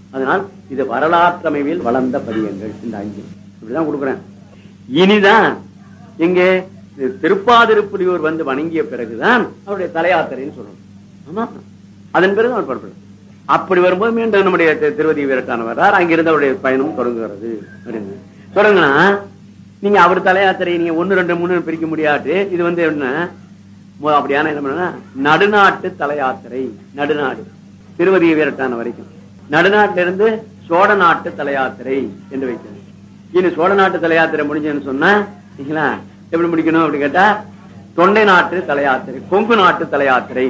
அதனால் இது வரலாற்றமைவில் வளர்ந்த பதியங்கள் இந்த அஞ்சு இப்படிதான் கொடுக்குறேன் இனிதான் எங்கே இது திருப்பாதிருப்புலியூர் வந்து வணங்கிய பிறகுதான் அவருடைய தலையாத்திரைன்னு சொல்லணும் ஆமா அதன் பிறகு அவர் புறப்படும் அப்படி வரும்போது மீண்டும் நம்முடைய தி- திருவதி வீரட்டான வர்றார் அங்கிருந்து அவருடைய பயணம் தொடங்குகிறது அப்படின்னு தொடங்கினா நீங்க அவர் தலையாத்திரை நீங்க ஒன்னு ரெண்டு மூணு பிரிக்க முடியாது இது வந்து என்ன மு- அப்படியான என்ன பண்ணா நடுநாட்டு தலையாத்திரை நடுநாடு திருவதி வீரட்டான வரைக்கும் நடுநாட்டில இருந்து சோழ நாட்டு தலையாத்திரை என்று வைக்கணும் இனி சோழ நாட்டு தலையாத்திரை முடிஞ்சதுன்னு சொன்னா சரிங்களா எப்படி முடிக்கணும் அப்படி கேட்டா தொண்டை நாட்டு தலையாத்திரை கொங்கு நாட்டு தலையாத்திரை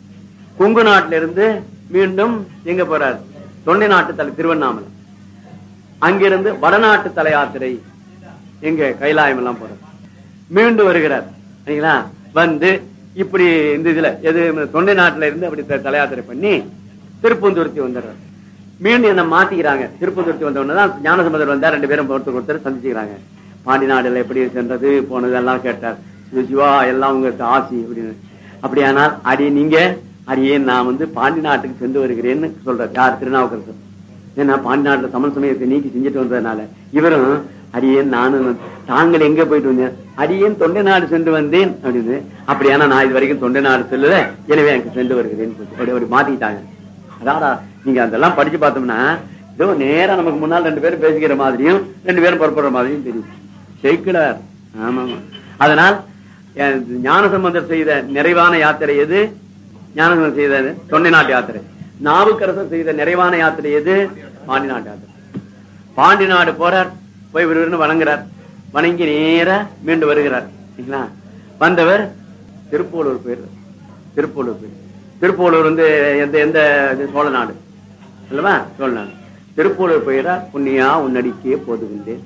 கொங்கு நாட்டில இருந்து மீண்டும் எங்க போறார் தொண்டை நாட்டு தலை திருவண்ணாமலை அங்கிருந்து வடநாட்டு தலையாத்திரை எங்க கைலாயம் எல்லாம் போறார் மீண்டும் வருகிறார் சரிங்களா வந்து இப்படி இந்த இதுல எது தொண்டை நாட்டுல இருந்து அப்படி த- தலையாத்திரை பண்ணி திருப்பந்துருத்தி வந்துடுறார் மீண்டும் என்ன மாத்திக்கிறாங்க திருப்பந்துருத்தி வந்த உடனே தான் ஞானசம்பந்தர் வந்தா ரெண்டு பேரும் ஒருத்தர் ஒருத்தர் சந்திச்சுக்கிறாங்க பாண்டி நாடுல எப்படி சென்றது போனது எல்லாம் கேட்டார் சிவ சிவா எல்லாம் உங்களுக்கு ஆசி அப்படின்னு அப்படியானால் அடி நீங்க அடியே நான் வந்து பாண்டி நாட்டுக்கு சென்று வருகிறேன்னு சொல்றார் யார் திருநாவுக்கரசர் ஏன்னா பாண்டி நாட்டுல தமிழ் சமயத்தை நீக்கி செஞ்சுட்டு வந்ததுனால இவரும் அடியேன் நானும் தாங்கள் எங்க போயிட்டு வந்தேன் அடியேன் தொண்டை நாடு சென்று வந்தேன் அப்படின்னு அப்படியானா நான் இது வரைக்கும் தொண்டை நாடு செல்லல எனவே எனக்கு சென்று வருகிறேன் அப்படி அப்படி மாத்திக்கிட்டாங்க அதாடா நீங்க அதெல்லாம் படிச்சு பார்த்தோம்னா ஏதோ நேரா நமக்கு முன்னால் ரெண்டு பேரும் பேசிக்கிற மாதிரியும் ரெண்டு பேரும் புறப்படுற மாதிரியும் தெரியும் ஜெயிக்கிறார் ஆமா ஆமா. அதனால் அஹ், ஞானசம்பந்தர் செய்த நிறைவான யாத்திரை எது ஞானசம்பந்தர் செய்த தொண்டை நாட்டு யாத்திரை நாவுக்கரசர் செய்த நிறைவான யாத்திரை எது பாண்டி நாட்டு யாத்திரை பாண்டி நாடு போறார் போய் விறுவிறுன்னு வணங்குறார் வணங்கி நேரா மீண்டு வருகிறார் சரிங்களா வந்தவர் திருப்பூலூர் போயிடுறார் திருப்பூலூர் போய் திருப்பூலூர் வந்து எந்த எந்த இது சோழ நாடு அல்லவா சோழ நாடு திருப்பூலூர் போயிடார் புண்ணியா உன்னடிக்கே போதுகின்றேன்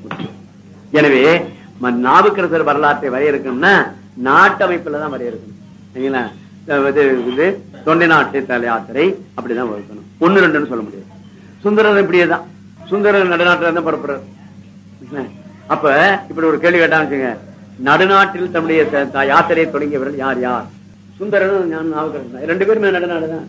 எனவே ம- நாவுக்கரசர் வரலாற்றை வரையறுக்கணும்னா நாட்டமைப்புல தான் வரையறுக்கணும் சரிங்களா அஹ் இது இது தொண்டை நாட்டு தலை யாத்திரை அப்படிதான் வகுக்கணும் ஒண்ணு ரெண்டுன்னு சொல்ல முடியாது சுந்தரர் இப்படியேதான் சுந்தரர் நடுநாட்டுல இருந்து புறப்படுறார் சரிங்களா? அப்ப இப்படி ஒரு கேள்வி கேட்டான்னு வச்சுங்க நடுநாட்டில் தன்னுடைய த- த- யாத்திரையை தொடங்கியவர்கள் யார் யார் சுந்தரனும் ஞான நாவுக்கரசர் தான். ரெண்டு பேருமே நடுநாடுதான்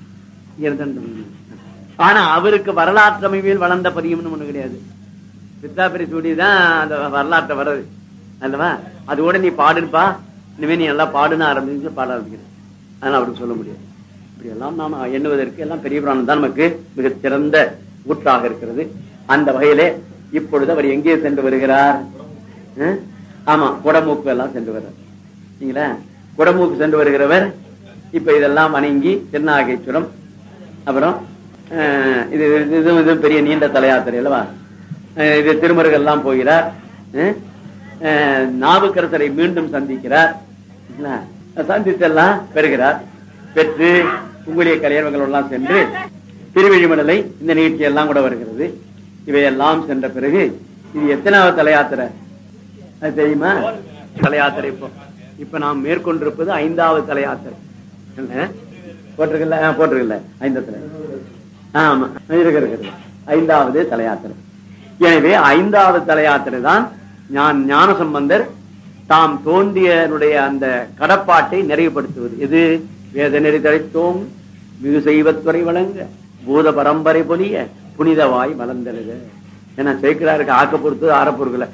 இருந்தான் ஆனா அவருக்கு வரலாற்று அமைப்பில் வளர்ந்த பதியம்னு ஒண்ணு கிடையாது சித்தாபரி சூடி தான் அந்த வரலாற்றை வர்றது அல்லவா அது கூட நீ பாடுப்பா இனிமே நீ நல்லா பாடுன்னு ஆரம்பிச்சு பாட ஆரம்பிக்கிறேன் அதனால அவருக்கு சொல்ல முடியாது இப்படி எல்லாம் நாம் எண்ணுவதற்கு எல்லாம் பெரிய புராணம் தான் நமக்கு மிக சிறந்த ஊற்றாக இருக்கிறது அந்த வகையிலே இப்பொழுது அவர் எங்கே சென்று வருகிறார் அஹ்? ஆமா குடமூக்கு எல்லாம் சென்று வருகிறார் சரிங்களா குடமூக்கு சென்று வருகிறவர் இப்ப இதெல்லாம் வணங்கி திருநாகேஸ்வரம் அப்புறம் அஹ், இது இது இது பெரிய நீண்ட தலையாத்திரை அல்லவா அஹ், இது திருமருகல் எல்லாம் போகிறார் அஹ், அஹ், நாவுக்கரசரை மீண்டும் சந்திக்கிறார் சரிங்களா? சந்தித்தெல்லாம் பெறுகிறார் பெற்று உங்களுடைய கல்யாணங்கள் எல்லாம் சென்று திருவெழிமடலை இந்த நிகழ்ச்சி எல்லாம் கூட வருகிறது இவையெல்லாம் சென்ற பிறகு இது எத்தனாவது தலையாத்திரை அது தெரியுமா தலையாத்திரை இப்போ இப்ப நாம் மேற்கொண்டிருப்பது ஐந்தாவது தலையாத்திரை என்ன? போட்டிருக்கல ஆ, போட்டிருக்கல ஐந்தத்துல ஆமா இருக்கு இருக்குது ஐந்தாவது தலையாத்திரை எனவே ஐந்தாவது தலையாத்திரை தான் ஞான ஞான சம்பந்தர் தாம் தோன்றியனுடைய அந்த கடப்பாட்டை நிறைவுபடுத்துவது எது வேத நெறி தழைத்தோம் மிகு செய்வத்துறை வழங்க பூத பரம்பரை பொலிய புனிதவாய் மலர்ந்தெழுக ஏன்னா சேர்க்கிறாருக்கு ஆக்க பொறுத்து ஆற பொறுக்கல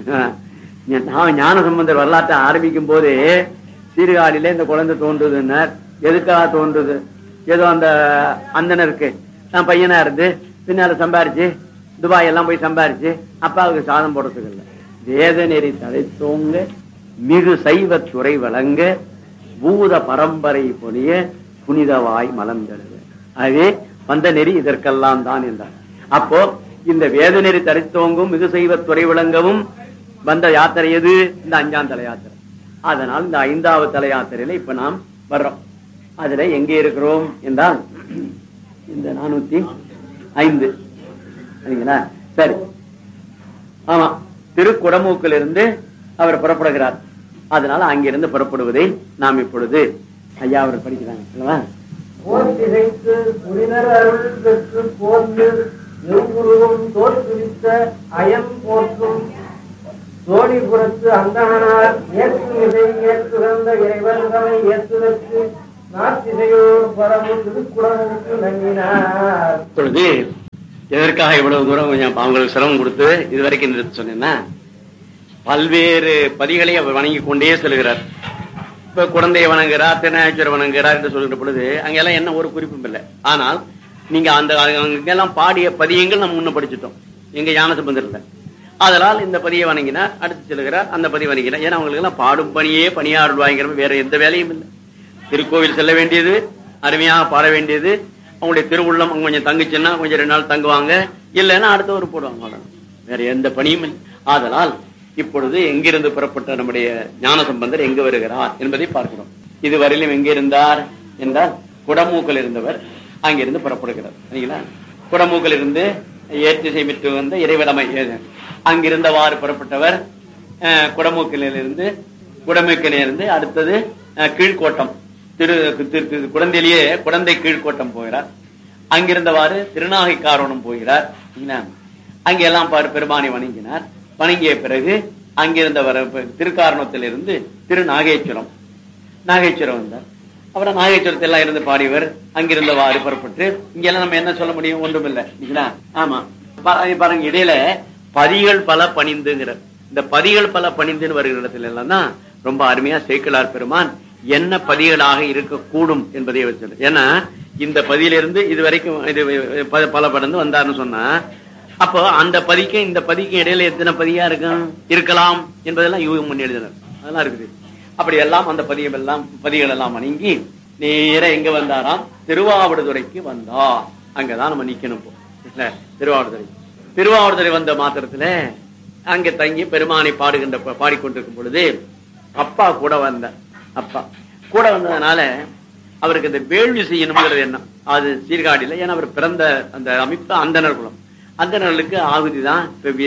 நான் ஞான சம்பந்தர் வரலாற்றை ஆரம்பிக்கும் போதே சீர்காழியில இந்த குழந்தை தோன்றுதுன்னார் எதுக்காக தோன்றுது ஏதோ அந்த அந்தனருக்கு நான் பையனா இருந்து பின்னால சம்பாரிச்சு துபாய் எல்லாம் போய் சம்பாரிச்சு அப்பாவுக்கு சாதம் போடுறதுக்கு இல்ல வேத நெறி தழைத்தோங்க மிகு சைவ துறை வழங்க பூத பரம்பரை பொழிய புனிதவாய் மலர்ந்தெழுக ஆகவே வந்த நெறி இதற்கெல்லாம் தான் என்றார் அப்போ இந்த வேத நெறி தரித்தோங்கும் மிகு செய்வ துறை விளங்கவும் வந்த யாத்திரை எது இந்த அஞ்சாம் தலை யாத்திரை அதனால் இந்த ஐந்தாவது தலை யாத்திரையில இப்ப நாம் வர்றோம் அதுல எங்கே இருக்கிறோம் என்றால் இந்த நானூத்தி ஐந்து சரிங்களா சரி ஆமா திருக்குடமூக்கில் இருந்து அவர் புறப்படுகிறார் அதனால அங்கிருந்து புறப்படுவதை நாம் இப்பொழுது ஐயா அவர் படிக்கிறாங்க அல்லவா போர் திகைத்து புரினர் அருள் பெற்று போர்ந்து எவ்வுருவும் தோற்றுவித்த அயம் போற்றும் தோணிபுரத்து அந்தகனார் ஏற்று இதை ஏற்றுகந்த இறைவன்களை ஏற்றுதற்கு நாட்டிசையோர் பரவும் திருக்குடமுக்கு நங்கினார் இப்பொழுது எதற்காக இவ்வளவு தூரம் கொஞ்சம் அவங்களுக்கு சிரமம் கொடுத்து இது வரைக்கும் நிறுத்த சொன்னேன்னா பல்வேறு பதிகளை அவர் வணங்கி கொண்டே செல்கிறார் இப்ப குழந்தையை வணங்குகிறார் திருநாயச்சர் வணங்குகிறார் என்று சொல்கிற பொழுது அங்கெல்லாம் என்ன ஒரு குறிப்பும் இல்லை ஆனால் நீங்க அந்த அங்கெல்லாம் பாடிய பதியங்கள் நம்ம முன்ன படிச்சுட்டோம் எங்க ஞான சம்பந்தத்தில் அதனால் இந்த பதியை வணங்கினார் அடுத்து செல்கிறார் அந்த பதியை வணங்கினார் ஏன்னா அவங்களுக்கு எல்லாம் பாடும் பணியே பணியாடுவாங்கிற வேற எந்த வேலையும் இல்லை திருக்கோவில் செல்ல வேண்டியது அருமையாக பாட வேண்டியது அவங்களுடைய திருவுள்ளம் அவங்க கொஞ்சம் தங்குச்சுன்னா கொஞ்சம் ரெண்டு நாள் தங்குவாங்க இல்லைன்னா அடுத்த ஒரு போடுவாங்க அவ்வளவுதான். வேற எந்த பணியும் இல்லை ஆதலால் இப்பொழுது எங்கிருந்து புறப்பட்ட நம்முடைய ஞான சம்பந்தர் எங்கு வருகிறார் என்பதை பார்க்கிறோம் இதுவரையிலும் எங்கே இருந்தார் என்றால் குடமூக்கில் இருந்தவர் அங்கிருந்து புறப்படுகிறார் சரிங்களா குடமூக்கில் இருந்து ஏற்றிசை பெற்று வந்த இறைவிடமை அங்கிருந்தவாறு புறப்பட்டவர் அஹ், குடமூக்கிலிருந்து குடமூக்கிலிருந்து அடுத்தது அஹ், கீழ்கோட்டம் திரு திரு- திரு குடந்தையிலேயே குடந்தை கீழ்கோட்டம் போகிறார் அங்கிருந்தவாறு திருநாகைக்காரோணம் போகிறார் சரிங்களா? அங்கெல்லாம் பாரு பெருமானை வணங்கினார் வணங்கிய பிறகு அங்கிருந்த வர திருக்காரணத்திலிருந்து திரு நாகேஸ்வரம் நாகேஸ்வரம் வந்தார் அப்புறம் நாகேஸ்வரத்தில் எல்லாம் இருந்து பாடியவர் அங்கிருந்தவாறு புறப்பட்டு இங்கெல்லாம் நம்ம என்ன சொல்ல முடியும் ஒன்றும் இல்லை இல்லைங்களா ஆமா பா- பாருங்க இடையில பதிகள் பல பணிந்துங்கிற இந்த பதிகள் பல பணிந்துன்னு வருகிற இடத்துல எல்லாம் தான் ரொம்ப அருமையா சேக்கிலார் பெருமான் என்ன பதிகளாக இருக்கக்கூடும் என்பதை வச்சது ஏன்னா இந்த பதியிலிருந்து இது வரைக்கும் இது ப- பல படந்து வந்தாருன்னு சொன்னா அப்போ அந்த பதிக்கும் இந்த பதிக்கும் இடையில எத்தனை பதியா இருக்கும் இருக்கலாம் என்பதெல்லாம் யூகம் பண்ணி எழுதினர் அதெல்லாம் இருக்குது அப்படி எல்லாம் அந்த பதியம் எல்லாம் பதிகள் எல்லாம் வணங்கி நேர எங்க வந்தாராம் திருவாவடுதுறைக்கு வந்தார் அங்கதான் நம்ம நிக்கணும் இப்போ இல்ல திருவாவடுதுறை திருவாவடுதுறை வந்த மாத்திரத்துல அங்க தங்கி பெருமானை பாடுகின்ற பாடிக்கொண்டிருக்கும் பொழுது அப்பா கூட வந்த அப்பா கூட வந்ததுனால அவருக்கு இந்த வேள்வி செய்யணுங்கிறது எண்ணம் அது சீர்காழியில ஏன்னா அவர் பிறந்த அந்த அமைப்பு அந்தனர் குலம் அந்தனர்களுக்கு ஆகுதி தான்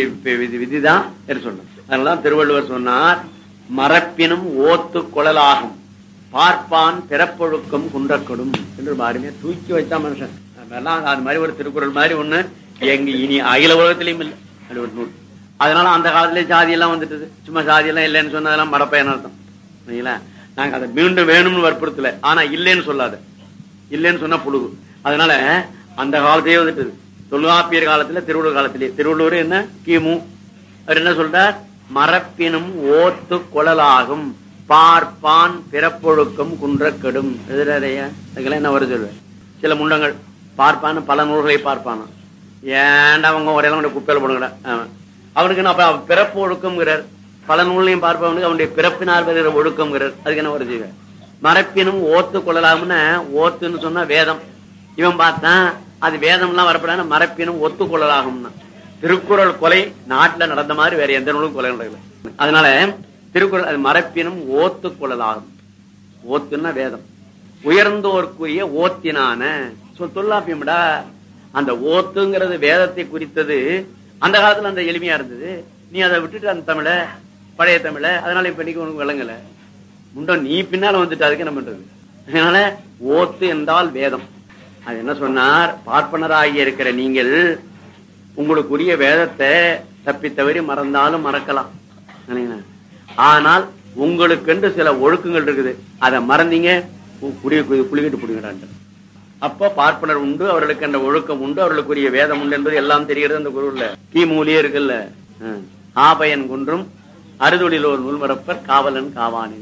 விதிதான் என்று சொன்னார் அதனாலதான் திருவள்ளுவர் சொன்னார் மரப்பினும் ஓத்து குழலாகும் பார்ப்பான் பிறப்பொழுக்கம் குன்றக்கொடும் என்று ரொம்ப அருமையா தூக்கி வச்சா மனுஷன் அதெல்லாம் அது மாதிரி ஒரு திருக்குறள் மாதிரி ஒண்ணு எங்க இனி அகில உலகத்திலையும் இல்லை அது ஒரு நூல் அதனால அந்த காலத்திலே ஜாதி எல்லாம் வந்துட்டது சும்மா ஜாதி எல்லாம் இல்லைன்னு சொன்னதெல்லாம் மடப்பையன் அர்த்தம் சரிங்களா நாங்க அதை மீண்டும் வேணும்னு வற்புறுத்தல ஆனா இல்லைன்னு சொல்லாத இல்லைன்னு சொன்னா புழுகு அதனால அந்த காலத்தையே வந்துட்டது தொல்காப்பியர் காலத்துல திருவள்ளுவர் காலத்திலே திருவள்ளுவர் என்ன கிமு அவர் என்ன சொல்றார் மரப்பினும் ஓத்து குழலாகும் பார்ப்பான் பிறப்பொழுக்கம் குன்றக்கெடும் எதிரையா அதுக்கெல்லாம் என்ன வருது சொல்லுவேன் சில முண்டங்கள் பார்ப்பான்னு பல நூல்களை பார்ப்பானா ஏன்டா அவங்க ஒரே குப்பையில போடுங்கடா ஆமா. அவனுக்கு என்ன அப்ப அவன் பிறப்பு ஒழுக்கம்ங்கிறார் பல நூல்லையும் பார்ப்பவனுக்கு அவனுடைய பிறப்பினால் வருகிற ஒழுக்கம்ங்கிறார் அதுக்கு என்ன வருது மரப்பினும் ஓத்து கொள்ளலாம்னு ஓத்துன்னு சொன்னா வேதம் இவன் பார்த்தான் அது வேதம்லாம் வரப்படாது மரப்பினும் ஒத்து கொள்ளலாகும்னா திருக்குறள் கொலை நாட்டுல நடந்த மாதிரி வேற எந்த நூலும் கொலை நடக்கல அதனால திருக்குறள் அது மரப்பினும் ஓத்து கொள்ளலாகும் ஓத்துன்னா வேதம் உயர்ந்தோர்க்குரிய ஓத்தினான சொல் தொல்லாப்பியம்டா அந்த ஓத்துங்கிறது வேதத்தை குறித்தது அந்த காலத்துல அந்த எளிமையா இருந்தது நீ அதை விட்டுட்டு அந்த தமிழ பழைய தமிழ அதனால இப்ப இன்னைக்கு உனக்கு விளங்கல முண்டம் நீ பின்னால வந்துட்டு அதுக்கு என்ன பண்றது அதனால ஓத்து என்றால் வேதம் அது என்ன சொன்னார் பார்ப்பனராகி இருக்கிற நீங்கள் உங்களுக்குரிய வேதத்தை தப்பி தவறி மறந்தாலும் மறக்கலாம் சரிங்களா? ஆனால் உங்களுக்கென்று சில ஒழுக்கங்கள் இருக்குது அதை மறந்தீங்க கு- குடிய கு- குளிக்கிட்டு புடுங்கிறான் அப்ப பார்ப்பனர் உண்டு அவர்களுக்கு அந்த ஒழுக்கம் உண்டு அவர்களுக்குரிய வேதம் உண்டு என்பது எல்லாம் தெரிகிறது அந்த குருல கிமூலியே இருக்குல்ல ஆ. ஆபயன் குன்றும் அறுதொழிலோர் நூல்மரப்பர் காவலன் காவானி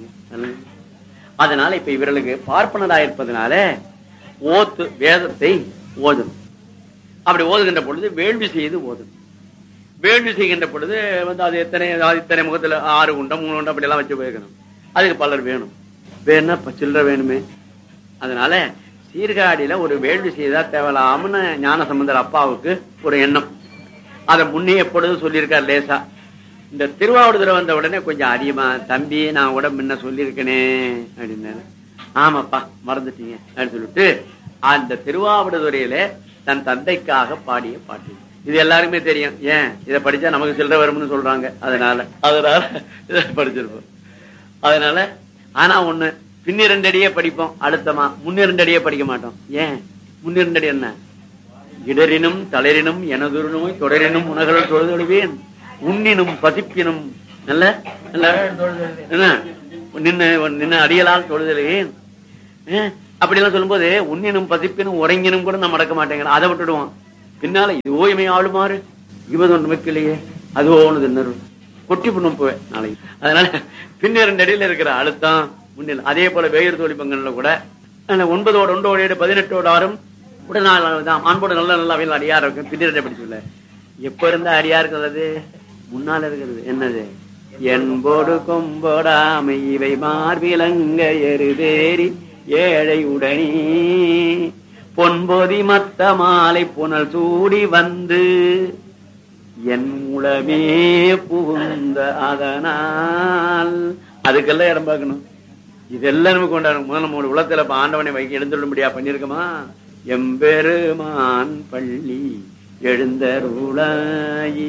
அதனால இப்ப இவர்களுக்கு பார்ப்பனராயிருப்பதனால ஓத்து வேதத்தை ஓதும் அப்படி ஓதுகின்ற பொழுது வேள்வி செய்து ஓதும் வேள்வி செய்கின்ற பொழுது வந்து அது எத்தனை அது இத்தனை முகத்துல ஆறு குண்டம் மூணு குண்டம் அப்படி எல்லாம் வச்சு போயிருக்கணும் அதுக்கு பலர் வேணும் வேணும்னா இப்ப சில்லற வேணுமே அதனால சீர்காழியில ஒரு வேள்வி செய்தா தேவலாம்னு ஞான சம்பந்தர் அப்பாவுக்கு ஒரு எண்ணம் அதை முன்னே எப்பொழுதும் சொல்லியிருக்கார் லேசா இந்த திருவாவூடுதுறை வந்த உடனே கொஞ்சம் அதிகமா தம்பி நான் கூட முன்ன சொல்லியிருக்கனே அப்படின்னாரு ஆமாப்பா மறந்துட்டீங்க அப்படின்னு சொல்லிட்டு அந்த திருவாவடுதுறையில தன் தந்தைக்காக பாடிய பாட்டு இது எல்லாருமே தெரியும் ஏன் இதை படிச்சா நமக்கு சில்லற வரும்னு சொல்றாங்க அதனால அதனால இதை படிச்சிருப்போம் அதனால ஆனா ஒண்ணு பின்னிரண்டடியே படிப்போம் அடுத்தமா முன்னிரண்டடியே படிக்க மாட்டோம் ஏன் முன்னிரண்டடி என்ன இடரினும் தளரினும் எனதொரு நோய் தொடரினும் உணகள் தொழுதொழுவேன் உண்ணினும் பசிப்பினும் நல்ல நல்ல என்ன நின்னு நின்னு அடியலால் தொழுதலேன் அப்படி எல்லாம் சொல்லும்போது உண்ணினும் பசிப்பினும் உறங்கினும் கூட நம்ம மடக்க மாட்டேங்கிறோம் அதை விட்டுடுவோம் பின்னால இது ஓய்மை ஆளுமாறு இவது ஒன்று வைக்கலையே அது ஓணுது இன்னொரு கொட்டி பண்ணும் போவேன் நாளைக்கு அதனால பின்னிரண்டு அடியில இருக்கிற அழுத்தம் முன்னில் அதே போல வேயிறு தோழி பங்கன்ல கூட அதுல ஒன்பதோடு ஒன்றோடு ஏழு பதினெட்டோடு ஆறும் உடனாள் தான் அன்போடு நல்ல நல்ல அவையில் அடியா இருக்கும் பின்னிரண்டு படிச்சுள்ள எப்ப இருந்தா அடியா இருக்கிறது முன்னால இருக்கிறது என்னது என்போடு கொம்போடாமை இவை மார்பிலங்க எருதேறி ஏழை உடனே பொன்பொதி மத்த மாலை புனல் சூடி வந்து என் உளமே புகுந்த அதனால் அதுக்கெல்லாம் இடம் பார்க்கணும் இதெல்லாம் நமக்கு கொண்டாடணும் முதல்ல நம்ம உலகத்துல இப்ப ஆண்டவனை வைக்க எழுந்துள்ள பண்ணிருக்கோமா எம்பெருமான் பள்ளி எழுந்தருளாயி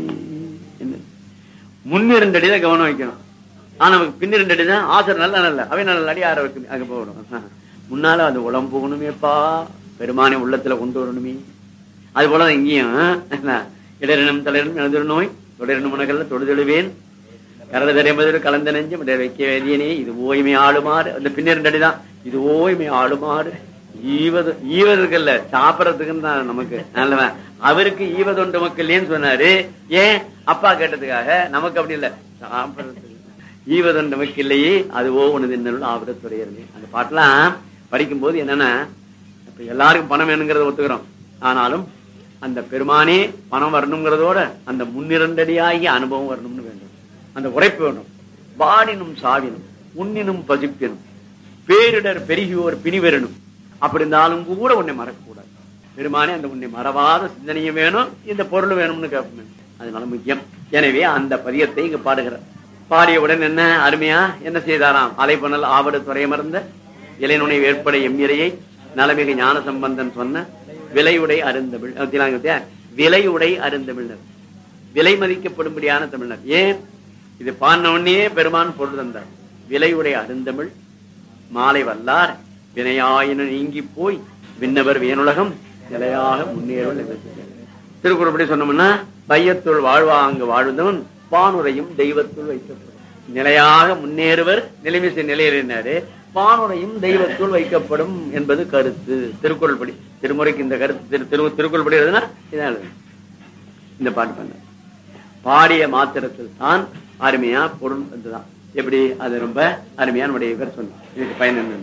என்ன முன்னிரண்டு அடி தான் கவனம் வைக்கணும் ஆனா நமக்கு பின்னிரண்டு அடி தான் ஆசர் நல்ல நல்ல அவை நல்ல அடி ஆற வைக்கணும் அங்க போகணும் முன்னால அது உளம் போகணுமேப்பா பெருமானை உள்ளத்துல கொண்டு வரணுமே அது போலதான் இங்கேயும் என்ன, இடரினம் தலையினும் இழந்திரு நோய் தொடரினும் உனகல்ல தொடுதெழுவேன் கரடு என்பது கலந்த நெஞ்சம் இதை வைக்க வேதியனே இது ஓய்மை ஆளுமாறு அந்த பின்னிரண்டு அடிதான் இது ஓய்மை ஆளுமாறு ஈவது ஈவதற்கல்ல சாப்பிடறதுக்குன்னு தான் நமக்கு நல்லவன் அவருக்கு ஈவதொண்டு மக்கள்லேன்னு சொன்னாரு ஏன் அப்பா கேட்டதுக்காக நமக்கு அப்படி இல்ல சாப்பிடறதுக்கு ஈவதொண்டு மக்கள்லையே அதுவோ உனது இன்னொரு ஆபரத்துடையது அந்த பாட்டெல்லாம் படிக்கும்போது என்னன்னா இப்ப எல்லாருக்கும் பணம் வேணுங்கிறத ஒத்துக்கிறோம் ஆனாலும் அந்த பெருமானே பணம் வரணுங்கிறதோட அந்த முன்னிரண்டடியாகிய அனுபவம் வரணும்னு வேண்டும் அந்த உரைப்பு வேணும் வாடினும் சாவினும் உண்ணினும் பசிப்பினும் பேரிடர் பெருகியோர் பிணிவெறணும் அப்படி இருந்தாலும் கூட உன்னை மறக்கக்கூடாது பெருமானே அந்த உன்னை மறவாத சிந்தனையும் வேணும் இந்த பொருள் வேணும்னு கேட்பேன் அதனால முக்கியம் எனவே அந்த பதியத்தை இங்க பாடுகிறார் பாடியவுடன் என்ன அருமையா என்ன செய்தாராம் அலைப்பணல் ஆவடு துறையமர்ந்த இளைநுனை வேற்படை எம்மிரையை நலமிகு ஞான சம்பந்தன் சொன்ன விலையுடை அருந்தமிழ் அஹ் திலாங்க பாத்தியா? விலையுடை அருந்தமிழர் விலை மதிக்கப்படும்படியான தமிழர் ஏன் இது பாடின உடனே பெருமான் பொருள் தந்தார் விலையுடைய அருந்தமிழ் மாலை வல்லார் வினையாயின நீங்கி போய் விண்ணவர் வேணுலகம் நிலையாக முன்னேறுவல் திருக்குறள்படி சொன்னோம்னா பையத்துள் வாழ்வா அங்கு வாழ்ந்தவன் பானுரையும் தெய்வத்துள் வைக்கப்படும் நிலையாக முன்னேறுவர் நிலைமிசை நிலையினாரு பானுரையும் தெய்வத்துள் வைக்கப்படும் என்பது கருத்து திருக்குறள் படி திருமுறைக்கு இந்த கருத்து திரு- திரு திருக்குறள் படி எழுதுனா இதான் எழுதணும். இந்த பாட்டு பண்ண பாடிய மாத்திரத்தில் தான் அருமையா பொருள் வந்துதான் எப்படி அது ரொம்ப அருமையா நம்முடைய இவர் சொன்னார் இதுக்கு பயன் என்ன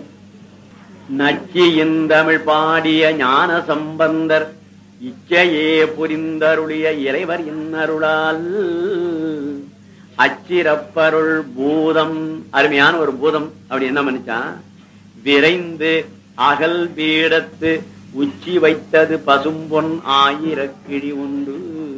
நச்சியின் தமிழ் பாடிய ஞான சம்பந்தர் இச்சையே புரிந்தருளிய இறைவர் இன்னருளால் அச்சிறப்பருள் பூதம் அருமையான ஒரு பூதம் அப்படி என்ன பண்ணிச்சான் விரைந்து அகல் பீடத்து உச்சி வைத்தது பசும்பொன் ஆயிரக்கிழி உண்டு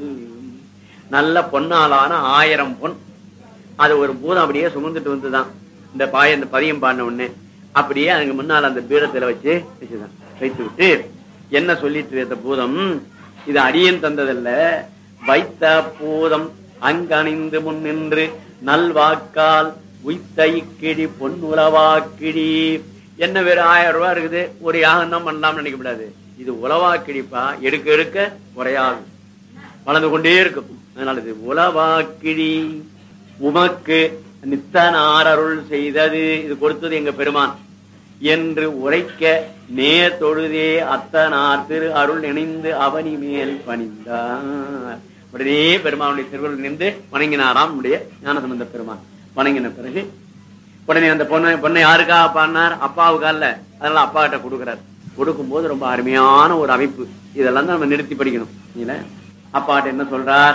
நல்ல பொன்னாலான ஆயிரம் பொன் அது ஒரு பூதம் அப்படியே சுமந்துட்டு வந்துதான் இந்த பாய இந்த பதியம் பாடின உடனே அப்படியே அதுக்கு முன்னால் அந்த பீடத்துல வச்சு வச்சுதான் வைத்து விட்டு என்ன சொல்லிட்டு இந்த பூதம் இது அடியன் தந்ததல்ல வைத்த பூதம் அங்கணிந்து முன் நின்று நல்வாக்கால் உய்த்த இக்கிடி பொன்னுலவாக்கிடி என்ன வேறு ஆயிரம் ரூபாய் இருக்குது ஒரு யாகம் தான் பண்ணலாம்னு நினைக்க கூடாது இது உலவாக்கிடிப்பா எடுக்க எடுக்க குறையாது வளர்ந்து கொண்டே இருக்கும் அதனால இது உலவாக்கிழி உமக்கு நித்தனாரருள் செய்தது இது கொடுத்தது எங்க பெருமான் என்று உரைக்க நேர் தொழுதே அத்தனார் திரு அருள் நினைந்து அவனி மேல் பணிந்தார் உடனே பெருமானுடைய திருவருள் நின்று வணங்கினாராம் நம்முடைய ஞானசம்பந்த பெருமான் வணங்கின பிறகு உடனே அந்த பொண்ணை பொண்ணை யாருக்கா பாடினார் அப்பாவுக்கா இல்ல அதனால அப்பா கிட்ட கொடுக்கிறார் கொடுக்கும்போது ரொம்ப அருமையான ஒரு அமைப்பு இதெல்லாம் தான் நம்ம நிறுத்தி படிக்கணும் இல்ல அப்பாட்ட என்ன சொல்றார்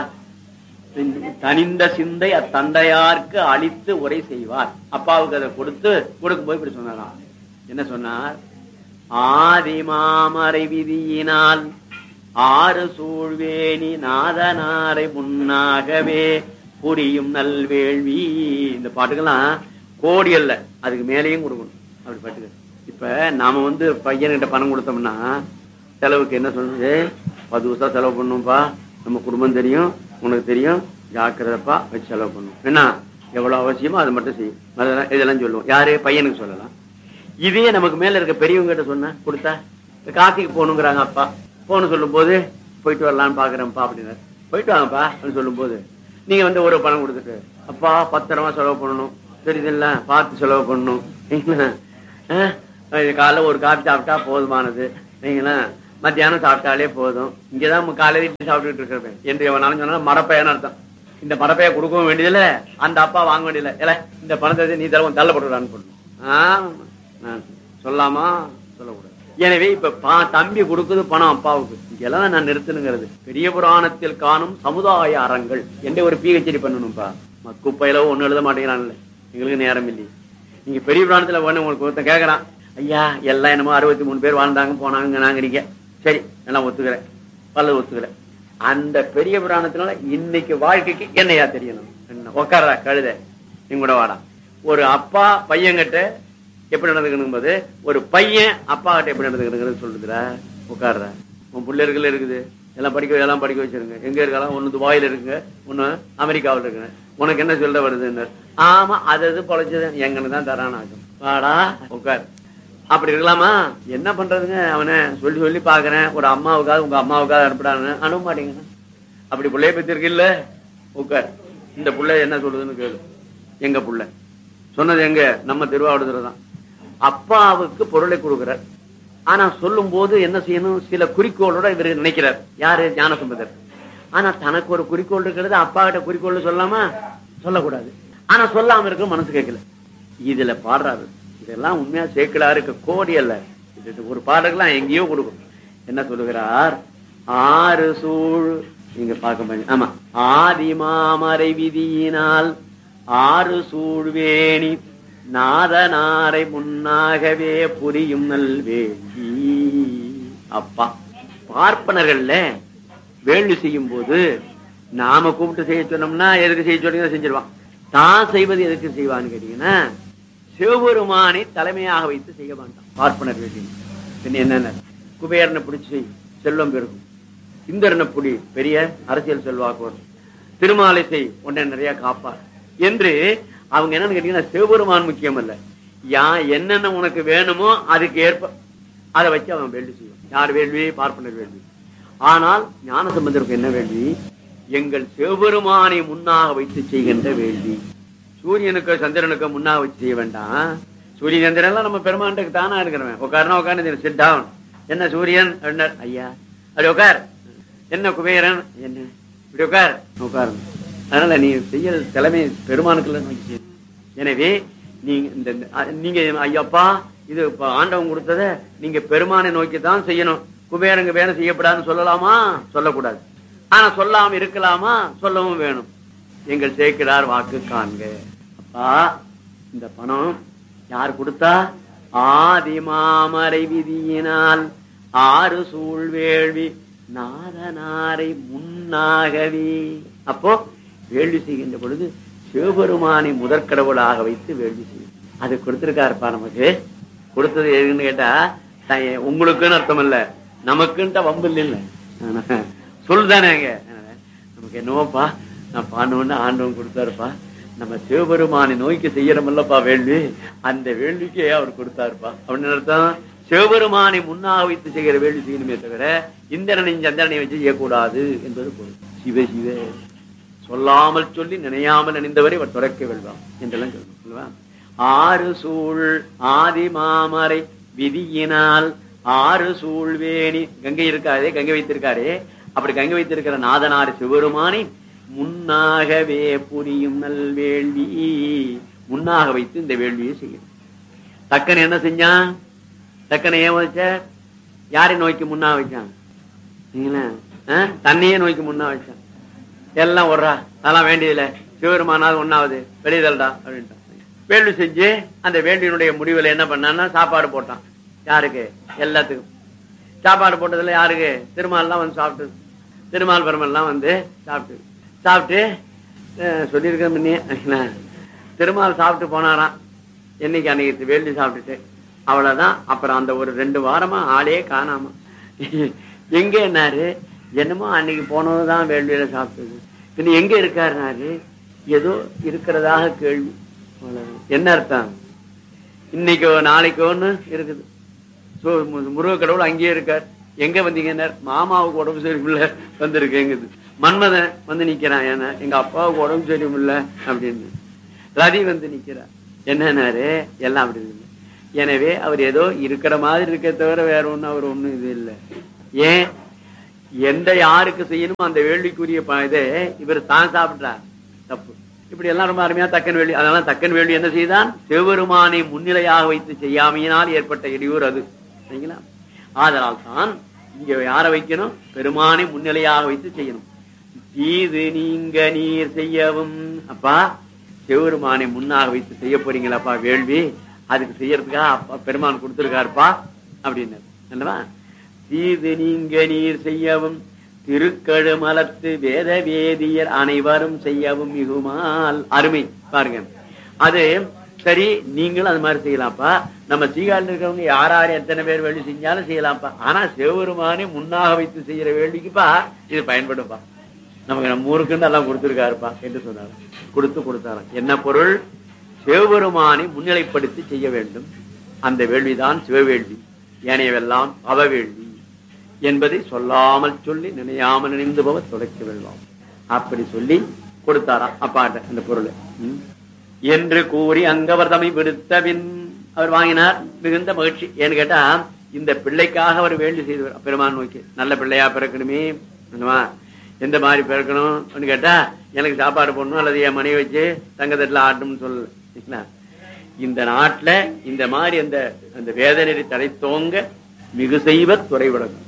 தனிந்த சிந்தை அத்தந்தையார்க்கு அளித்து உரை செய்வார் அப்பாவுக்கு அதை கொடுத்து கொடுக்கும்போது இப்படி சொன்னாராம் என்ன சொன்னார் ஆதிமாமறை விதியினால் ஆறு சூழ்வேணி நாதனாரை முன்னாகவே புரியும் நல்வேள்வி இந்த பாட்டுக்கெல்லாம் கோடி அல்ல அதுக்கு மேலேயும் கொடுக்கணும் அப்படி பாட்டுக்கு இப்ப நாம வந்து பையன்கிட்ட பணம் கொடுத்தோம்னா செலவுக்கு என்ன சொல்றது பத்து வருஷம் செலவு பண்ணும்பா நம்ம குடும்பம் தெரியும் உனக்கு தெரியும் ஜாக்கிரதப்பா வச்சு செலவு பண்ணும் என்ன எவ்வளவு அவசியமோ அதை மட்டும் செய்யும் அதெல்லாம் இதெல்லாம் சொல்லுவோம் யாரு பையனுக்கு சொல்லலாம் இதே நமக்கு மேல இருக்க பெரியவங்க கிட்ட சொன்ன கொடுத்தா இந்த காசிக்கு போகணுங்கிறாங்க அப்பா போகணும் சொல்லும் போது போயிட்டு வரலான்னு பாக்குறேன்ப்பா அப்படின்னாரு போயிட்டு வாங்கப்பா அப்படின்னு சொல்லும் போது நீங்க வந்து ஒரு பணம் கொடுத்துட்டு அப்பா பத்திரமா செலவு பண்ணணும் தெரியுதுல்ல பார்த்து செலவு பண்ணணும் சரிங்களா? ஆ? இது காலைல ஒரு காபி சாப்பிட்டா போதுமானது சரிங்களா மத்தியானம் சாப்பிட்டாலே போதும் இங்கதான் நம்ம காலையில இட்லி சாப்பிட்டுட்டு இருக்கிறேன் என்று எவனாலும் சொன்னா மரப்பையன்னு அர்த்தம் இந்த மரப்பைய கொடுக்கவும் வேண்டியதில்ல அந்த அப்பா வாங்க வேண்டியதில்ல இல்ல இந்த பணத்தை நீ தர தள்ளப்பட்டுடான்னு சொல்லணும் ஆமா. நான் சொல்லாமா சொல்லக்கூடாது எனவே இப்ப பா- தம்பி கொடுக்குது பணம் அப்பாவுக்கு இதெல்லாம் நான் நிறுத்தணுங்கிறது பெரிய புராணத்தில் காணும் சமுதாய அறங்கள் என்ற ஒரு பிஹெச்டி பண்ணணும்ப்பா குப்பையில ஒண்ணு எழுத மாட்டேங்கிறான்ல எங்களுக்கு நேரம் இல்லையே நீங்க பெரிய புராணத்துல ஒண்ணு உங்களுக்கு ஒருத்தன் கேக்குறான் ஐயா எல்லாம் என்னமோ அறுபத்தி மூணு பேர் வாழ்ந்தாங்க போனாங்க நாங்க சரி எல்லாம் ஒத்துக்கிறேன் பல்லது ஒத்துக்கிறேன் அந்த பெரிய புராணத்தினால இன்னைக்கு வாழ்க்கைக்கு என்னையா தெரியணும் என்ன உக்காரா கழுத நீங்க கூட வாடா ஒரு அப்பா பையன்கிட்ட எப்படி நடந்துக்கணும் போது ஒரு பையன் அப்பா கிட்ட எப்படி நடந்துக்கணுங்கிறது சொல்லுதுடா உட்கார்ற உன் பிள்ளைகள் இருக்குது எல்லாம் படிக்க எல்லாம் படிக்க வச்சிருங்க எங்க இருக்கலாம் ஒண்ணு துபாயில இருக்குங்க ஒண்ணு அமெரிக்காவில் இருக்குங்க உனக்கு என்ன சொல்ல வருதுன்னு ஆமா அது அது பொழைச்சது எங்கன்னு தான் தரானாக்கும் வாடா உட்கார் அப்படி இருக்கலாமா என்ன பண்றதுங்க அவனை சொல்லி சொல்லி பாக்குறேன் ஒரு அம்மாவுக்காவது உங்க அம்மாவுக்காவது அனுப்பிடான்னு அனுப்ப மாட்டேங்க அப்படி பிள்ளைய பத்தி இல்ல உட்கார் இந்த புள்ள என்ன சொல்லுதுன்னு கேளு எங்க புள்ள சொன்னது எங்க நம்ம திருவாவூர் தான் அப்பாவுக்கு பொருளை கொடுக்கிறார் ஆனா சொல்லும் போது என்ன செய்யணும் சில குறிக்கோளோட இவர் நினைக்கிறார் யாரு ஞானசம்பந்தர் ஆனா தனக்கு ஒரு குறிக்கோள் இருக்கிறது அப்பா கிட்ட குறிக்கோள் சொல்லாமா சொல்லக்கூடாது ஆனா சொல்லாம இருக்க மனசு கேட்கல இதுல பாடுறாரு இதெல்லாம் உண்மையா சேர்க்கலாருக்கு கோடி அல்ல இது ஒரு பாடலாம் எங்கேயோ கொடுக்கும் என்ன சொல்லுகிறார் ஆறு சூழ் நீங்க பார்க்க பாருங்க. ஆமா ஆதி மாமரை விதியினால் ஆறு சூழ்வேணி நாதனாரை முன்னாகவே புரியும் நல்வேண்டி அப்பா பார்ப்பனர்கள்ல வேள்வி செய்யும் போது நாம கூப்பிட்டு செய்ய சொன்னோம்னா எதுக்கு செய்ய சொன்னீங்க செஞ்சிருவான் தான் செய்வது எதுக்கு செய்வான்னு கேட்டீங்கன்னா சிவபெருமானை தலைமையாக வைத்து செய்ய மாட்டான் பார்ப்பனர் வேள்வி பின்ன என்னென்ன குபேரனை பிடிச்சு செய் செல்வம் பெருகும் இந்திரனை புடி பெரிய அரசியல் செல்வாக்கு வரும் திருமாலை செய் உன்னை நிறைய காப்பார் என்று அவங்க என்னன்னு கேட்டீங்கன்னா சிவபெருமான் முக்கியம் அல்ல யா என்னென்ன உனக்கு வேணுமோ அதுக்கு ஏற்ப அதை வச்சு அவன் வேள்வி செய்வான் யார் வேள்வி பார்ப்பனர் வேள்வி ஆனால் ஞான சம்பந்தருக்கு என்ன வேள்வி எங்கள் சிவபெருமானை முன்னாக வைத்து செய்கின்ற வேள்வி சூரியனுக்கு சந்திரனுக்கு முன்னாக வச்சு செய்ய வேண்டாம் சூரிய சந்திரன் எல்லாம் நம்ம பெருமாண்டுக்கு தானா இருக்கிறவன் உட்காருனா உட்கார்ந்து சிட் டவுன் என்ன சூரியன் அப்படின்னார் ஐயா அப்படி உட்கார் என்ன குபேரன் என்ன இப்படி உட்கார் உட்கார் அதனால நீ செய்ய தலைமை பெருமானுக்குள்ள நோக்கி செய்யு. எனவே நீங்க இந்த அ- நீங்க ஐயப்பா இது இப்ப ஆண்டவன் கொடுத்தத நீங்க பெருமானை நோக்கி தான் செய்யணும் குபேரங்க வேலை செய்யப்படாதுன்னு சொல்லலாமா சொல்லக்கூடாது ஆனா சொல்லாம இருக்கலாமா சொல்லவும் வேணும் எங்கள் சேர்க்கிறார் வாக்கு காண்க அப்பா இந்த பணம் யார் கொடுத்தா ஆதி மாமரை விதியினால் ஆறு சூழ் வேள்வி நாதனாரை முன்னாகவே அப்போ வேள்வி செய்கின்ற பொழுது சிவபெருமானை முதற்கடவுளாக வைத்து வேள்வி செய்யும் அது கொடுத்திருக்காருப்பா நமக்கு கொடுத்தது எதுன்னு கேட்டா த- உங்களுக்குன்னு அர்த்தம் இல்ல நமக்குன்ட்ட வம்பு இல்ல சொல்லுதானேங்க நமக்கு என்னவோப்பா நான் பாண்டவன்னு ஆண்டவன் கொடுத்தாருப்பா நம்ம சிவபெருமானை நோய்க்கு செய்யறோம்லப்பா வேள்வி அந்த வேள்விக்கே அவர் கொடுத்தாருப்பா அப்படின்னு அர்த்தம் சிவபெருமானை முன்னாக வைத்து செய்கிற வேள்வி செய்யணுமே தவிர இந்திரனையும் சந்திரனை வச்சு செய்யக்கூடாது என்பது பொருள் சிவ சிவ சொல்லாமல் சொல்லி நினையாமல் நினைந்தவரை அவர் துறக்க வெல்வான் என்றெல்லாம் சொல்லணும் அல்லவா? ஆறு சூழ் ஆதி மாமரை விதியினால் ஆறு சூழ்வேணி கங்கை இருக்காதே கங்கை வைத்திருக்காரே அப்படி கங்கை வைத்திருக்கிற நாதனார் சிவபெருமானை முன்னாகவே புரியும் நல் வேள்வி முன்னாக வைத்து இந்த வேள்வியை செய்யும் தக்கன் என்ன செஞ்சான் தக்கனை ஏன் வச்ச யாரை நோக்கி முன்னா வச்சான் சரிங்களா? ஆ? தன்னையே நோக்கி முன்னா வச்சான் எல்லாம் விடுறா அதெல்லாம் வேண்டியதில்ல சிவபெருமானாவது ஒன்னாவது வெளியதல்டா அப்படின்ட்டான் வேள்வி செஞ்சு அந்த வேள்வியினுடைய முடிவுல என்ன பண்ணான்னா சாப்பாடு போட்டான் யாருக்கு எல்லாத்துக்கும் சாப்பாடு போட்டதுல யாருக்கு திருமால்லாம் வந்து சாப்பிட்டு திருமால் பெருமெல்லாம் வந்து சாப்பிட்டு சாப்பிட்டு அஹ், சொல்லியிருக்கேன் முன்னே என்ன, திருமால் சாப்பிட்டு போனாராம் என்னைக்கு அன்னைக்கு வேள்வி சாப்பிட்டுட்டு அவ்வளவுதான் அப்புறம் அந்த ஒரு ரெண்டு வாரமா ஆளே காணாம எங்க என்னாரு என்னமோ அன்னைக்கு போனதுதான் வேள்வியில சாப்பிட்டது பின்ன எங்க இருக்காருனாரு ஏதோ இருக்கிறதாக கேள்வி அவ்வளவு. என்ன அர்த்தம் இன்னைக்கோ நாளைக்கோ ஒண்ணு இருக்குது சோ மு- முருக கடவுள் அங்கேயே இருக்கார் எங்க வந்தீங்கன்னார் மாமாவுக்கு உடம்பு சரியில்லை வந்திருக்கேங்குது மன்மதன் வந்து நிக்கிறான் ஏன்னா எங்க அப்பாவுக்கு உடம்பு சரியில்லை அப்படின்னு ரதி வந்து நிக்கிறார் என்னன்னாரு எல்லாம் அப்படி இல்லை எனவே அவர் ஏதோ இருக்கிற மாதிரி இருக்க தவிர வேற ஒண்ணும் அவர் ஒண்ணும் இது இல்லை ஏன் எந்த யாருக்கு செய்யணுமோ அந்த வேள்விக்குரிய ப- இதை இவர் தான் சாப்பிட்டார் தப்பு இப்படி எல்லாம் ரொம்ப அருமையா தக்கன் வேள்வி அதனால தக்கன் வேள்வி என்ன செய்தான் சிவபெருமானை முன்னிலையாக வைத்து செய்யாமையினால் ஏற்பட்ட இடையூறு அது சரிங்களா ஆதலால் தான் இங்க யாரை வைக்கணும் பெருமானை முன்னிலையாக வைத்து செய்யணும் தீது நீங்க நீர் செய்யவும் அப்பா சிவபெருமானை முன்னாக வைத்து செய்ய போறீங்களாப்பா வேள்வி அதுக்கு செய்யறதுக்காக அப்பா பெருமான் கொடுத்திருக்காருப்பா அப்படின்னு என்னவா தீது நீங்க நீர் செய்யவும் திருக்கழுமலத்து வேத வேதியர் அனைவரும் செய்யவும் மிகுமால் அருமை பாருங்க அது சரி நீங்களும் அது மாதிரி செய்யலாம்ப்பா நம்ம சீகாலில் இருக்கிறவங்க யார் யார் எத்தனை பேர் வேள்வி செஞ்சாலும் செய்யலாம்ப்பா ஆனா சிவபெருமானை முன்னாக வைத்து செய்யற வேள்விக்குப்பா இது பயன்படும்பா நமக்கு நம்ம ஊருக்குன்னு எல்லாம் கொடுத்திருக்காருப்பா என்று சொன்னார் கொடுத்து கொடுத்தாராம் என்ன பொருள் சிவபெருமானை முன்னிலைப்படுத்தி செய்ய வேண்டும் அந்த வேள்விதான் சிவவேள்வி ஏனையவெல்லாம் அவவேள்வி என்பதை சொல்லாமல் சொல்லி நினையாமல் நினைந்து போக தொடக்க வெல்வாம் அப்படி சொல்லி கொடுத்தாராம் அப்பாட்ட அந்த பொருள் ம். என்று கூறி அங்கவர் தம்மை விடுத்தபின் அவர் வாங்கினார் மிகுந்த மகிழ்ச்சி ஏன்னு கேட்டா இந்த பிள்ளைக்காக அவர் வேண்டி செய்தவர் பெருமான் நோக்கி நல்ல பிள்ளையா பிறக்கணுமே என்னவா எந்த மாதிரி பிறக்கணும் கேட்டா எனக்கு சாப்பாடு போடணும் அல்லது என் மனைவி வச்சு தங்கத்தட்டுல ஆட்டணும்னு சொல்லல சரிங்களா? இந்த நாட்டுல இந்த மாதிரி அந்த அந்த வேதனை தடை தோங்க மிகு செய்வ துறை விடணும்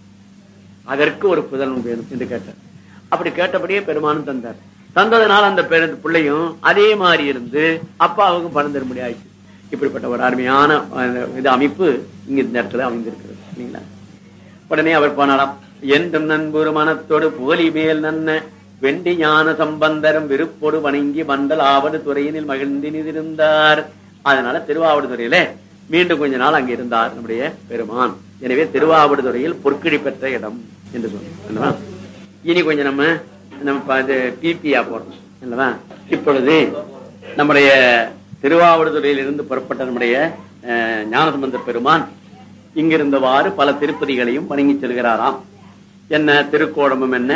அதற்கு ஒரு புதல்வன் வேணும் என்று கேட்டார் அப்படி கேட்டபடியே பெருமானும் தந்தார் தந்ததுனால அந்த பெரு- பிள்ளையும் அதே மாதிரி இருந்து அப்பாவுக்கும் பணம் தரும்படி ஆயிடுச்சு இப்படிப்பட்ட ஒரு அருமையான அஹ், இது அமைப்பு இங்க இந்த இடத்துல அமைந்திருக்கிறது இல்லைங்களா உடனே அவர் போனாராம் என்றும் நண்புறு மனத்தோடு புகழி மேல் நன்ன வெண்டி ஞான சம்பந்தரும் விருப்போடு வணங்கி மண்டல் ஆவடு துறையினில் மகிழ்ந்து நிதிருந்தார் அதனால திருவாவடுதுறையில மீண்டும் கொஞ்ச நாள் அங்க இருந்தார் நம்முடைய பெருமான் எனவே திருவாவடுதுறையில் பொற்கிழி பெற்ற இடம் என்று சொன்னோம் இனி கொஞ்சம் நம்ம நம்ம பிபியா போறோம் அல்லவா இப்பொழுது நம்முடைய திருவாவடுதுறையில் இருந்து புறப்பட்ட நம்முடைய அஹ், ஞானசம்பந்த பெருமான் இங்கிருந்தவாறு பல திருப்பதிகளையும் வணங்கி செல்கிறாராம் என்ன திருக்கோடமும் என்ன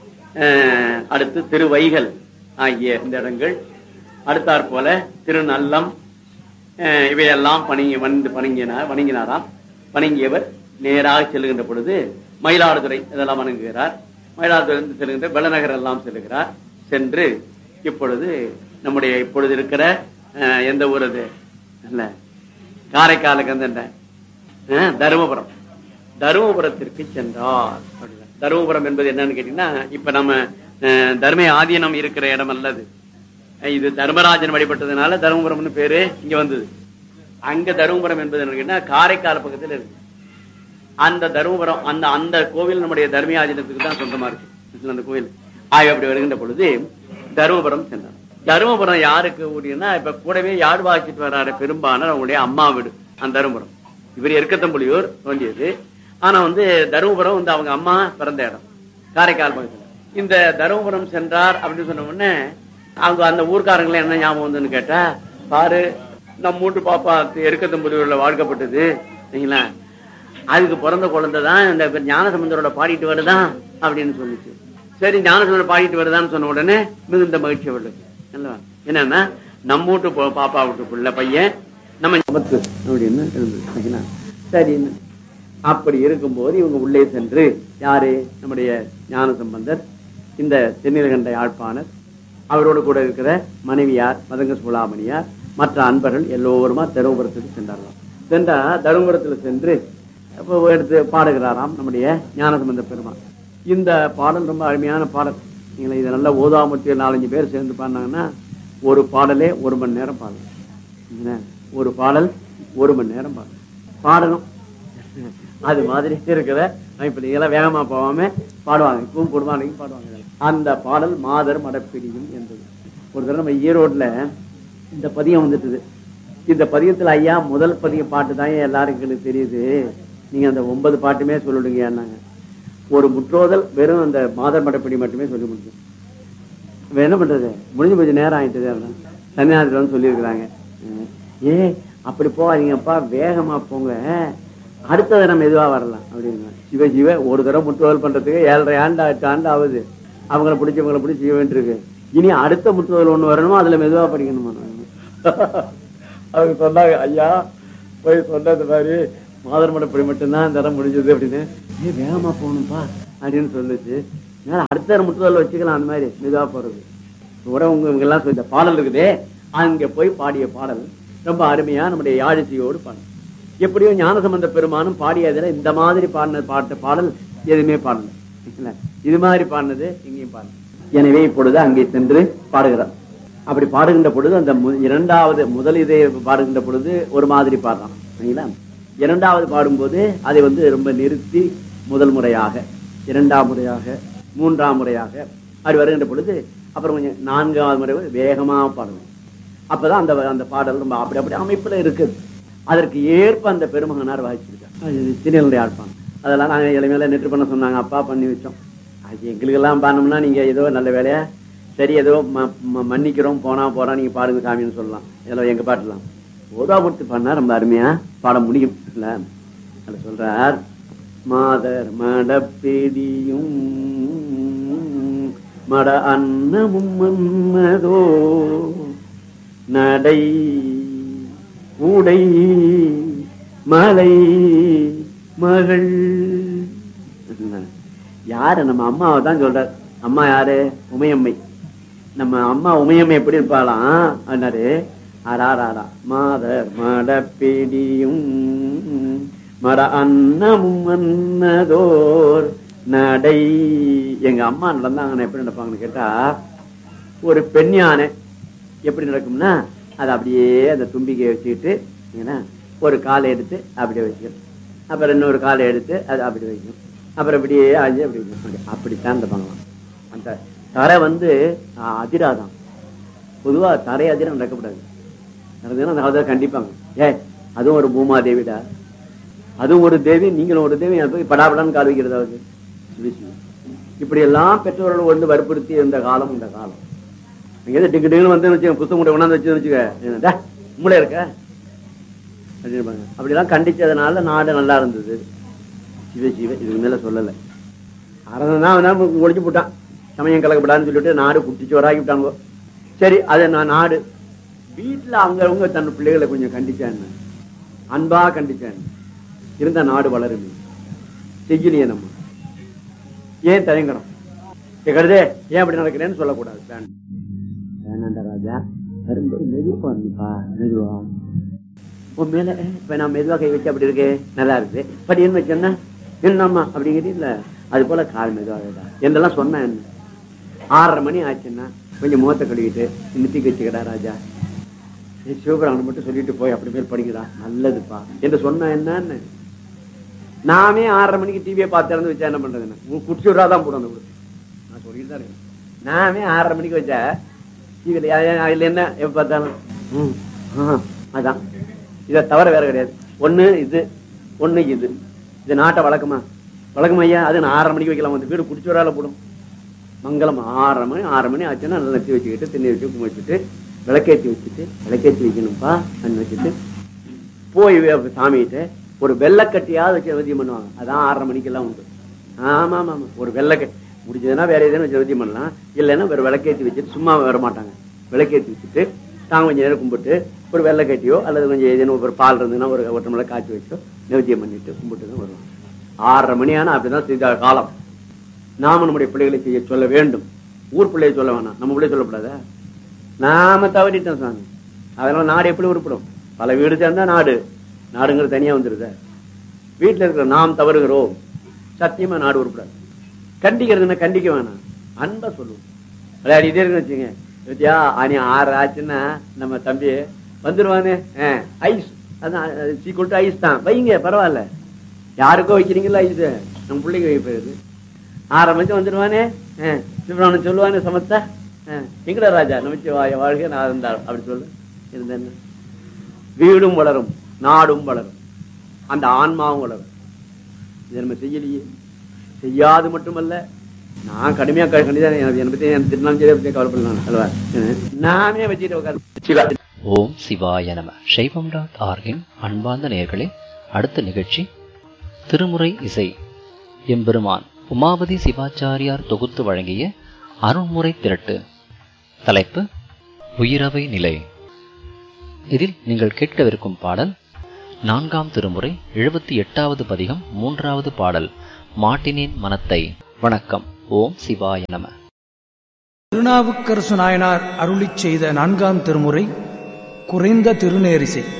அஹ், அடுத்து திருவைகள் ஆகிய இந்த இடங்கள் அடுத்தாற் போல திருநல்லம் அஹ், இவையெல்லாம் பணங்கி வந்து வணங்கினார் வணங்கினாராம் வணங்கியவர் நேராக செல்லுகின்ற பொழுது மயிலாடுதுறை இதெல்லாம் வணங்குகிறார் மயிலாடுதுறை இருந்து செல்கின்ற வெள்ளநகர் எல்லாம் செல்லுகிறார் சென்று இப்பொழுது நம்முடைய இப்பொழுது இருக்கிற அஹ், எந்த ஊர் அது இல்ல காரைக்காலுக்கு அந்த அஹ், தருமபுரம் தருமபுரத்திற்கு சென்றார் அப்படின்னா. தருமபுரம் என்பது என்னன்னு கேட்டீங்கன்னா இப்ப நம்ம அஹ், தர்ம ஆதீனம் இருக்கிற இடம் அல்லது அஹ், இது தர்மராஜன் வழிபட்டதுனால தருமபுரம்னு பேரு இங்க வந்தது அங்க தருமபுரம் என்பது என்னன்னு கேட்டீங்கன்னா காரைக்கால் பக்கத்துல இருக்கு அந்த தருமபுரம் அந்த அந்த கோவில் நம்முடைய தர்மியாஜனத்துக்கு தான் சொந்தமா இருக்கு அந்த கோவில் ஆய்வு அப்படி வருகின்ற பொழுது தருமபுரம் சென்றார் தருமபுரம் யாருக்கு ஊடினா இப்ப கூடவே யார் வாசிட்டு வர்றாரு பெரும்பாலும் அவங்களுடைய அம்மா வீடு அந்த தருமபுரம் இவர் எருக்கத்தம்புலியூர் தோன்றியது ஆனா வந்து தருமபுரம் வந்து அவங்க அம்மா பிறந்த இடம் காரைக்கால் பக்கத்துல இந்த தருமபுரம் சென்றார் அப்படின்னு சொன்ன உடனே அவங்க அந்த ஊர்க்காரங்களை என்ன ஞாபகம் வந்துன்னு கேட்டா பாரு நம்ம வீட்டு பாப்பா எருக்கத்தம்புலியூர்ல வாழ்க்கப்பட்டது சரிங்களா அதுக்கு பிறந்த குழந்தை தான் இந்த ஞானசம்பந்தரோட பாடிட்டு வருதான் அப்படின்னு சொல்லிச்சு சரி ஞானசம்பந்தர் பாடிட்டு வருதான்னு சொன்ன உடனே மிகுந்த மகிழ்ச்சி அவளுக்கு அல்லவா? என்னன்னா நம்ம வீட்டு பா- பாப்பா வீட்டு பிள்ளை பையன் நம்ம சமத்து அப்படின்னு இருந்தது சரிங்களா? சரின்னு அப்படி இருக்கும்போது இவங்க உள்ளே சென்று யாரு நம்முடைய ஞானசம்பந்தர் இந்த தென்னிலகண்ட யாழ்ப்பாணர் அவரோடு கூட இருக்கிற மனைவியார் மதங்க சுலாமணியார் மற்ற அன்பர்கள் எல்லோருமா தருமபுரத்துக்கு சென்றார்களாம் சென்றா தருமபுரத்துல சென்று அப்ப எடுத்து பாடுகிறாராம் நம்முடைய ஞானசம்பந்த பெருமான் இந்த பாடல் ரொம்ப அருமையான பாடல் நீங்க இதை நல்லா ஓதாமட்டி நாலஞ்சு பேர் சேர்ந்து பாடினாங்கன்னா ஒரு பாடலே ஒரு மணி நேரம் பாடலாம் என்ன? ஒரு பாடல் ஒரு மணி நேரம் பாடணும் பாடணும் அது மாதிரி இருக்கிற இப்ப நீங்களாம் வேகமா போகாம பாடுவாங்க இப்பவும் குடும்பானைக்கும் பாடுவாங்க அந்த பாடல் மாதர் மடப்பிடியும் என்பது ஒரு தடவை நம்ம ஈரோட்ல இந்த பதியம் வந்துட்டுது இந்த பதியத்துல ஐயா முதல் பதிய பாட்டு தான் எல்லாருக்கும் தெரியுது நீங்க அந்த ஒன்பது பாட்டுமே சொல்லிடுங்க என்னங்க ஒரு முற்றோதல் வெறும் அந்த மாதர் மடப்பிடி மட்டுமே சொல்லி முடியும் இப்ப என்ன பண்றது முடிஞ்சு கொஞ்சம் நேரம் ஆயிட்டது அதான் சன்னியாசத்துல வந்து சொல்லியிருக்கிறாங்க அஹ், ஏ அப்படி போகாதீங்கப்பா வேகமா போங்க அடுத்த தடவை மெதுவா வரலாம் அப்படின்னு சிவ சிவ ஒரு தடவை முற்றுவல் பண்றதுக்கு ஏழரை ஆண்டு எட்டு ஆண்டு ஆகுது அவங்கள பிடிச்சி இவங்களை பிடிச்சி செய்ய வேண்டியிருக்கு இனி அடுத்த முற்றுவல் ஒண்ணு வரணுமோ அதுல மெதுவா படிக்கணுமா அவங்க சொன்னாங்க ஐயா போய் சொன்னது மாதிரி மாதர் மடப்படி மட்டும்தான் இந்த இடம் முடிஞ்சது அப்படின்னு ஏ வேகமா போகணும்பா அப்படின்னு சொல்லுச்சு அதனால அடுத்த தரம் முட்டுதல் வச்சுக்கலாம் அந்த மாதிரி மெதுவா போறது கூட உங்க இவங்க எல்லாம் சொல்லி இந்த பாடல் இருக்குதே அங்க போய் பாடிய பாடல் ரொம்ப அருமையா நம்முடைய யாழிசையோடு பாடல் எப்படியோ ஞானசம்பந்த பெருமானும் பாடியதுல இந்த மாதிரி பாடின பாட்ட பாடல் எதுவுமே பாடல இல்ல, இது மாதிரி பாடினது இங்கேயும் பாடல எனவே இப்பொழுது அங்கே சென்று பாடுகிறார் அப்படி பாடுகின்ற பொழுது அந்த மு- இரண்டாவது முதல் இதை பாடுகின்ற பொழுது ஒரு மாதிரி பாடுறான் சரிங்களா இரண்டாவது பாடும்போது அதை வந்து ரொம்ப நிறுத்தி முதல் முறையாக இரண்டாம் முறையாக மூன்றாம் முறையாக அப்படி வருகின்ற பொழுது அப்புறம் கொஞ்சம் நான்காவது முறை வேகமா பாடணும் அப்பதான் அந்த அந்த பாடல் ரொம்ப அப்படி அப்படி அமைப்புல இருக்குது அதற்கு ஏற்ப அந்த பெருமகனார் வாய்ச்சிருக்கார் திருநெல்வேலி ஆழ்ப்பான் அதெல்லாம் நாங்க இளமையில நெற்று பண்ண சொன்னாங்க அப்பா பண்ணி வச்சோம் அது எங்களுக்கெல்லாம் பண்ணோம்னா நீங்க ஏதோ நல்ல வேலையா சரி ஏதோ ம- ம- மன்னிக்கிறோம் போனா போறா நீங்க பாடுங்க காமின்னு சொல்லலாம் இதெல்லாம் எங்க பாட்டுலாம் ஓதா கொடுத்து பண்ணா ரொம்ப அருமையா பாட முடியும் இல்ல அதுல சொல்றார் மாதர் மடப்பெடியும் மட அன்னமும் மன்னதோ நடை உடை மலை மகள் யாரு நம்ம அம்மாவை தான் சொல்றார் அம்மா யாரு உமையம்மை நம்ம அம்மா உமையம்மை எப்படி இருப்பாளாம் அண்ணாரு அராராரா மாதர் மடப்பிடியும் மட அன்னமும் மன்னதோர் நடை எங்க அம்மா நடந்தாங்க எப்படி நடப்பாங்கன்னு கேட்டா ஒரு பெண் யானை எப்படி நடக்கும்னா அது அப்படியே அந்த தும்பிக்கையை வச்சுக்கிட்டு ஏன்னா ஒரு காலை எடுத்து அப்படியே வைக்கணும் அப்புறம் இன்னொரு காலை எடுத்து அது அப்படி வைக்கணும் அப்புறம் இப்படியே ஆஞ்சு அப்படி வைக்கணும். அப்படி அப்படித்தான் இருப்பாங்களாம் அந்த தரை வந்து ஆஹ், அதிராதான் பொதுவா தரை அதிரம் நடக்கக்கூடாது நடந்ததுன்னா அந்த காலத்துல கண்டிப்பாங்க ஏ அதுவும் ஒரு பூமா தேவிடா அதுவும் ஒரு தேவி நீங்களும் ஒரு தேவி எனக்கு போய் படாபடான்னு கால் வைக்கிறதா அது சிவ சிவ. இப்படி எல்லாம் பெற்றோர்கள் வந்து வற்புறுத்தி இருந்த காலம் இந்த காலம் நீங்க எது டிங்கு டிங்குன்னு வந்து வச்சுக்க புத்தகம் கூட கொண்டாந்து வச்சு வச்சுக்க என்னடா மூளை இருக்க அப்படின்பாங்க அப்படிலாம் கண்டிச்சதுனால நாடு நல்லா இருந்தது சிவ சிவ இதுக்கு மேல சொல்லல அரசன் தான் அவன் ஒழிச்சு போட்டான் சமயம் கலக்கப்படாதுன்னு சொல்லிட்டு நாடு குட்டிச்சோராக்கி விட்டாங்க சரி அது நான் நாடு வீட்டுல அவங்கவங்க தன் பிள்ளைகளை கொஞ்சம் கண்டிச்சான்னு அன்பா கண்டிச்சான்னு இருந்தா நாடு வளருமே செய்யலையே நம்ம ஏன் தயங்குறோம் கருதே ஏன் அப்படி நடக்கிறேன்னு சொல்லக்கூடாது வேண்டாம். வேணாண்டா ராஜா வரும்போது மெதுவா இருந்துப்பா மெதுவா உன் மேல அஹ், இப்ப நான் மெதுவா கை வச்சு அப்படி இருக்கே நல்லா இருக்கு படின்னு வச்சேன்னா என்னம்மா அப்படிங்கிறது இல்ல அது போல கால் மெதுவாக என்றெல்லாம் சொன்னேன் என்ன ஆறரை மணி ஆச்சுன்னா கொஞ்சம் முகத்தை கழுவிட்டு நிறுத்தி வச்சுக்கடா ராஜா சரி, சிவபிராமன் மட்டும் சொல்லிட்டு போய் அப்படி பேர் படிக்கடா நல்லதுப்பா என்று சொன்ன என்னன்னு நாமே ஆறரை மணிக்கு டிவியை பார்த்து இறந்து வச்சா என்ன பண்றதுன்னு குடிச்சு விடாதான் போடும் அந்த குடிச்சு நான் சொல்லிட்டு தான் இருக்கேன் நாமே ஆறரை மணிக்கு வச்சா டிவியில் அதுல என்ன எப்ப பார்த்தாலும் ம், ஆ, அதான் இதை தவிர வேற கிடையாது ஒண்ணு இது ஒண்ணு இது இது நாட்டை வழக்கமா வழக்கமா ஐயா அது நான் ஆறரை மணிக்கு வைக்கலாம் வந்து வீடு குடிச்சு வரால போடும் மங்களம் ஆறரை மணி ஆறரை மணி ஆச்சுன்னா நல்லா நெத்தி வச்சுக்கிட்டு திண்ணி வச்சு கும்பி வச்சுட்டு விளக்கேற்றி வச்சுட்டு விளக்கேற்றி வைக்கணும்ப்பா கண் வச்சுட்டு போய் வே- சாமிகிட்ட ஒரு வெள்ளக்கட்டியாவது வச்சு நிவத்தியம் பண்ணுவாங்க அதான் ஆறரை மணிக்கெல்லாம் உண்டு ஆமா ஆமா ஆமா ஒரு வெள்ளக்கட்டி முடிஞ்சதுன்னா வேற எதுவும் வச்சு நிவத்தியம் பண்ணலாம் இல்லைன்னா வேற விளக்கேற்றி வச்சுட்டு சும்மா வர மாட்டாங்க விளக்கேற்றி வச்சுட்டு தாங்க கொஞ்சம் நேரம் கும்பிட்டு ஒரு வெள்ளக்கட்டியோ அல்லது கொஞ்சம் ஏதேனும் ஒரு பால் இருந்ததுன்னா ஒரு ஒற்றை மலை காய்ச்சி வச்சோ நிவத்தியம் பண்ணிட்டு கும்பிட்டு தான் வருவாங்க ஆறரை மணி ஆனா அப்படிதான் செய்த காலம் நாம நம்முடைய பிள்ளைகளை செய்ய சொல்ல வேண்டும் ஊர் பிள்ளையை சொல்ல வேணாம் நம்ம பிள்ளைய சொல்லக்கூடாதா நாம தவறிட்டோம் சாமி அதனால நாடு எப்படி உருப்படும் பல வீடு சேர்ந்தா நாடு நாடுங்கிறது தனியா வந்துருத வீட்டுல இருக்கிற நாம் தவறுகிறோம் சத்தியமா நாடு உருப்படாது கண்டிக்கிறதுன்னா கண்டிக்க வேணாம் அன்பா சொல்லுவோம் விளையாடி இதே இருக்குன்னு வச்சுங்க வித்யா அணி ஆறு ஆச்சுன்னா நம்ம தம்பி வந்துருவானே ஐஸ் அதான் சீக்கிரம் ஐஸ் தான் வைங்க பரவாயில்ல யாருக்கோ வைக்கிறீங்களா ஐஸ் நம்ம பிள்ளைங்க வைப்பது ஆறரை மணிக்கு வந்துடுவானே சிவராமன் சொல்லுவானே சமத்தா எங்கடா ராஜா நமச்சி வாய வாழ்க நான் இருந்தாள் அப்படி சொல்லு இருந்தேன் வீடும் வளரும் நாடும் வளரும் அந்த ஆன்மாவும் வளரும் இதை நம்ம செய்யலையே செய்யாது மட்டுமல்ல நான் கடுமையா க- கண்டிதான் எனக்கு என்னை பத்தி எனக்கு திட்டினாலும் சரி அப்படி கவலைப்படலாம் அல்லவா நானே வச்சுட்டு உட்காரு ஓம் சிவாய நம சைவம் டாட் ஆர்கின் அன்பார்ந்த நேயர்களே அடுத்த நிகழ்ச்சி திருமுறை இசை எம்பெருமான் உமாபதி சிவாச்சாரியார் தொகுத்து வழங்கிய அருள்முறை திரட்டு தலைப்பு உயிரவை நிலை இதில் நீங்கள் கேட்கவிருக்கும் பாடல் நான்காம் திருமுறை எழுபத்தி எட்டாவது பதிகம் மூன்றாவது பாடல் மாட்டினேன் மனத்தை வணக்கம் ஓம் சிவாய நம திருநாவுக்கரசு நாயனார் அருளிச் செய்த நான்காம் திருமுறை குறைந்த திருநேரிசை